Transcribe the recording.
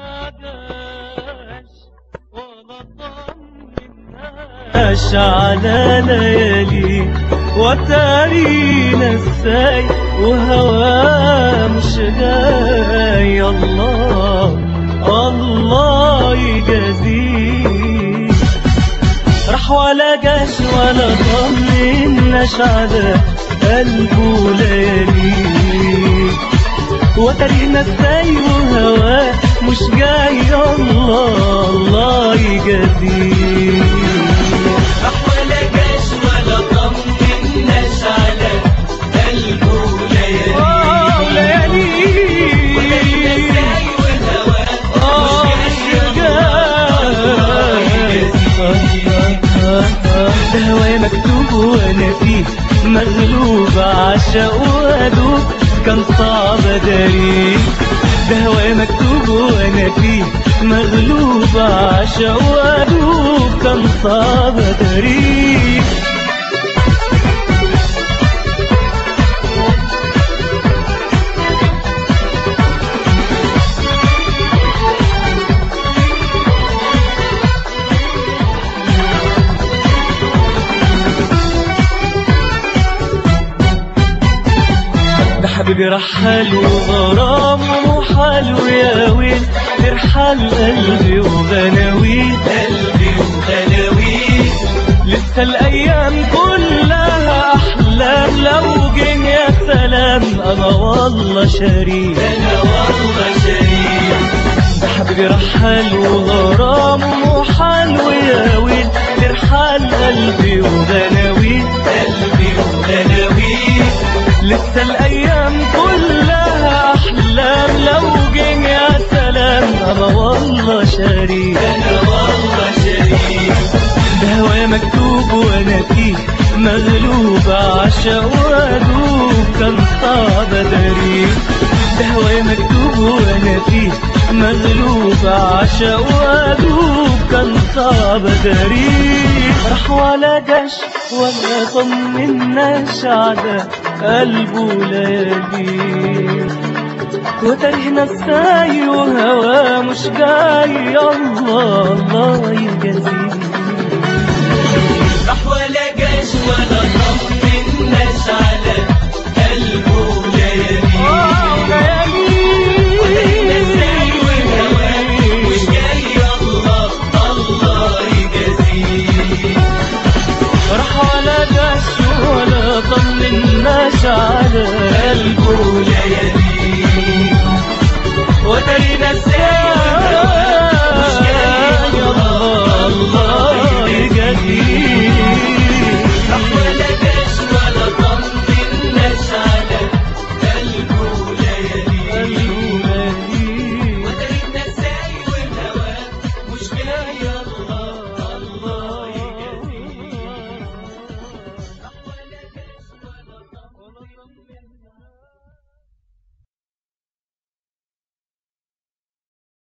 عاش على ليالي وتارينا الساي وهواه مش جاي الله الله يجازيه راح ولا جاش ولا طمناش على قلبه ليالي وتاريخنا ازاي وهواه مش جاي الله الله يجازيه راح ولا جاش ولا طمناش على قلبه آه، ليالي ليالي وتاريخنا ازاي والهوى آه، مش جاي الله يجازيه ده هوايا مكتوب وانا فيه مغلوب عشق وادوب كان صعب اداريه ده هوايا مكتوب وانا فيه مغلوب عشق وادوب كان صعب اداريه ده حبيبي رحل وغرامه حلو يا ويل ترحل قلبي وغناويل قلبي وغلاوي لسه الايام كلها احلام لو جه يا سلام انا والله شريك انا والله شريك ده حبيبي رحل وغرامه حلو يا ويل ترحل قلبي وغناويل قلبي وغلاوي لسه الايام كلها احلام لو جه يا سلام انا والله شريك انا والله شريك ده هوايا مكتوب وانا فيه مغلوب عشق وادوب كان صعب اداريه ده هوايا مكتوب وانا فيه مغلوب عشق وادوب كان صعب اداريه راح ولا جاش ولا طمناش على قلبه ليالي وتاريخنا الساي وهواه مش جاي الله الله يجازيه راح ولا جاش ولا طمناش على قلبه ليالي وتاريخنا ازاي والهوى مش جاي الله الله يجازيه راح ولا جاش ولا طمناش على قلبه ليالي وتاريخنا الساي